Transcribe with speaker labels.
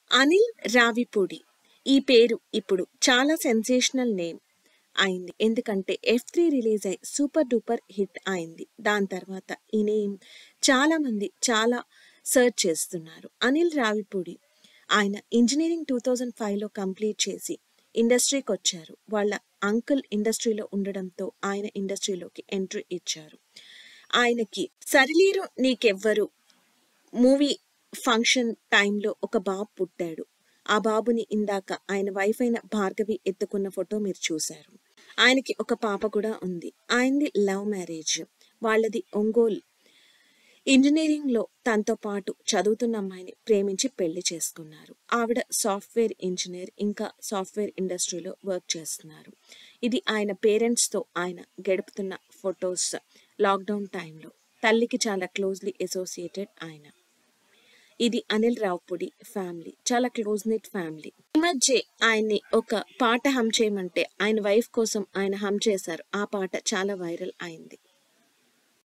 Speaker 1: అనిల్ రావిపూడి ఈ పేరు ఇప్పుడు చాలా సెన్సేషనల్ నేమ్ అయింది ఎందుకంటే ఎఫ్ త్రీ రిలీజ్ అయి సూపర్ డూపర్ హిట్ అయింది దాని తర్వాత ఈ నేమ్ చాలా మంది చాలా సర్చ్ చేస్తున్నారు అనిల్ రావిపూడి ఆయన ఇంజనీరింగ్ టూ థౌజండ్ ఫైవ్లో కంప్లీట్ చేసి ఇండస్ట్రీకి వచ్చారు వాళ్ళ అంకుల్ ఇండస్ట్రీలో ఉండడంతో ఆయన ఇండస్ట్రీలోకి ఎంట్రీ ఇచ్చారు ఆయనకి సరిలీరు నీకెవ్వరు మూవీ ఫంక్షన్ టైంలో ఒక బాబు పుట్టాడు ఆ బాబుని ఇందాక ఆయన వైఫ్ అయిన భార్గవి ఎత్తుకున్న ఫోటో మీరు చూశారు ఆయనకి ఒక పాప కూడా ఉంది ఆయనది లవ్ మ్యారేజ్ వాళ్ళది ఒంగోలు ఇంజనీరింగ్లో తనతో పాటు చదువుతున్న అమ్మాయిని ప్రేమించి పెళ్లి చేసుకున్నారు ఆవిడ సాఫ్ట్వేర్ ఇంజనీర్ ఇంకా సాఫ్ట్వేర్ ఇండస్ట్రీలో వర్క్ చేస్తున్నారు ఇది ఆయన పేరెంట్స్తో ఆయన గడుపుతున్న ఫొటోస్ లాక్డౌన్ టైంలో తల్లికి చాలా క్లోజ్లీ అసోసియేటెడ్ ఆయన ఇది అనిల్ రావుపూడి ఫ్యామిలీ చాలా క్లోజ్ నెట్ ఫ్యామిలీ ఈ మధ్య ఆయన్ని ఒక పాట హమ్ చేయమంటే ఆయన వైఫ్ కోసం ఆయన హమ్ చేశారు ఆ పాట చాలా వైరల్ అయింది